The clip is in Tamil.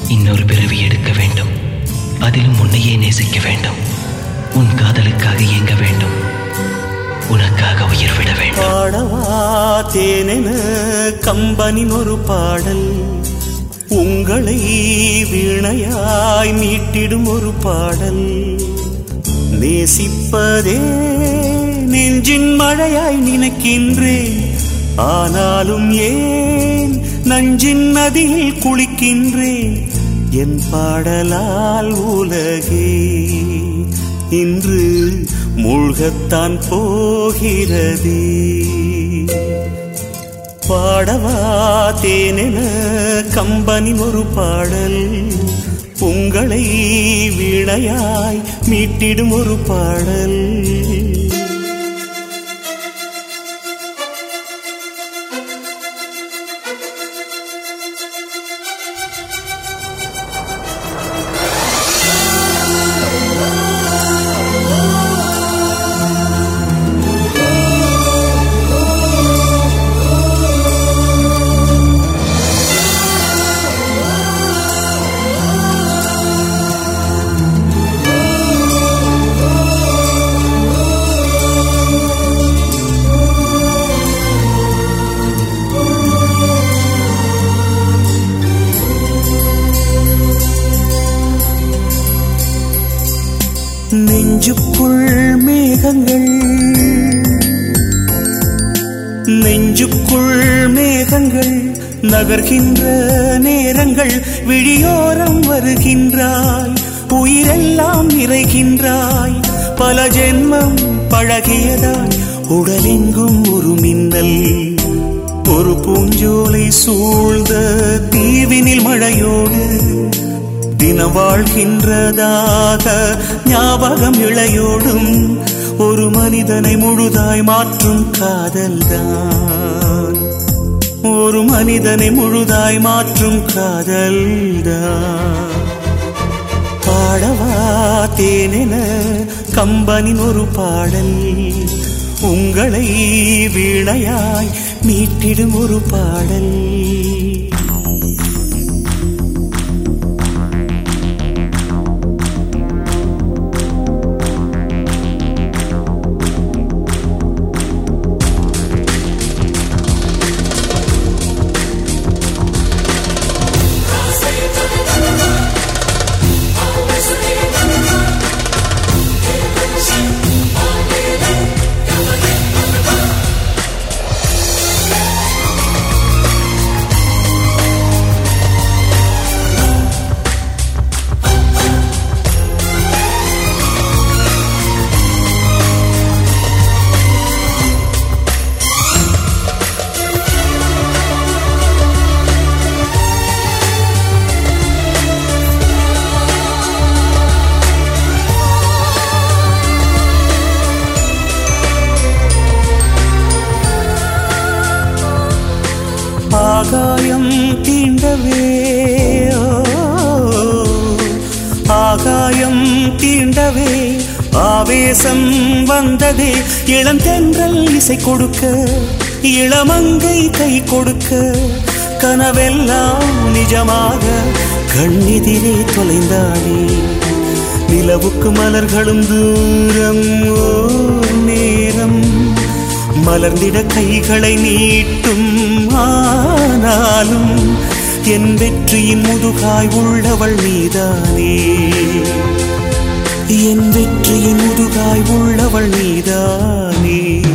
இன்னொரு பிறவி எடுக்க வேண்டும் அதிலும் உன்னையே நேசிக்க வேண்டும் உன் காதலுக்காக இயங்க வேண்டும் உனக்காக உயிர் விட வேண்டும் பாடவா தேனென கம்பனின் ஒரு பாடல் உங்களை வீணையாய் மீட்டிடும் ஒரு பாடல் நேசிப்பதே நெஞ்சின் மழையாய் நினைக்கின்றேன் ஆனாலும் ஏன் நஞ்சின் நதியில் குளிக்கின்றேன் என் பாடலால் உலகே இன்று மூழ்கத்தான் போகிறதே பாடவா தேனென கம்பனின் ஒரு பாடல் உங்களை வீணையாய் மீட்டிடும் ஒரு பாடல் நெஞ்சுக்குள் மேகங்கள் நெஞ்சுக்குள் மேகங்கள் நகர்கின்ற நேரங்கள் விழியோரம் வருகின்றாய் உயிரெல்லாம் நிறைகின்றாய் பல ஜென்மம் பழகியதாய் உடலெங்கும் ஒரு மின்னல் ஒரு பூஞ்சோலை சூழ்ந்த தீவினில் மழையோடு தினம் வாழ்கின்றதாக ஞாபகம் இழையோடும் ஒரு மனிதனை முழுதாய் மாற்றும் காதல்தான் ஒரு மனிதனை முழுதாய் மாற்றும் காதல்தான் பாடவா தேனென கம்பனின் ஒரு பாடல் உங்களை வீணையாய் மீட்டிடும் ஒரு பாடல் ஆகாயம் தீண்டவே ஓ, ஆகாயம் தீண்டவே ஆவேசம் வந்ததே இளந்தென்றல் இசை கொடுக்க இளமங்கை கை கொடுக்க கனவெல்லாம் நிஜமாக கண்ணெதிரே தொலைந்தானே நிலவுக்கு மலர்களும் தூரம் ஓர் நேரம் மலர்ந்திட கைகளை நீட்டும் ஆனாலும் என் வெற்றியின் முதுகாய் உள்ளவள் நீதானே என் வெற்றியின் முதுகாய் உள்ளவள் நீதானே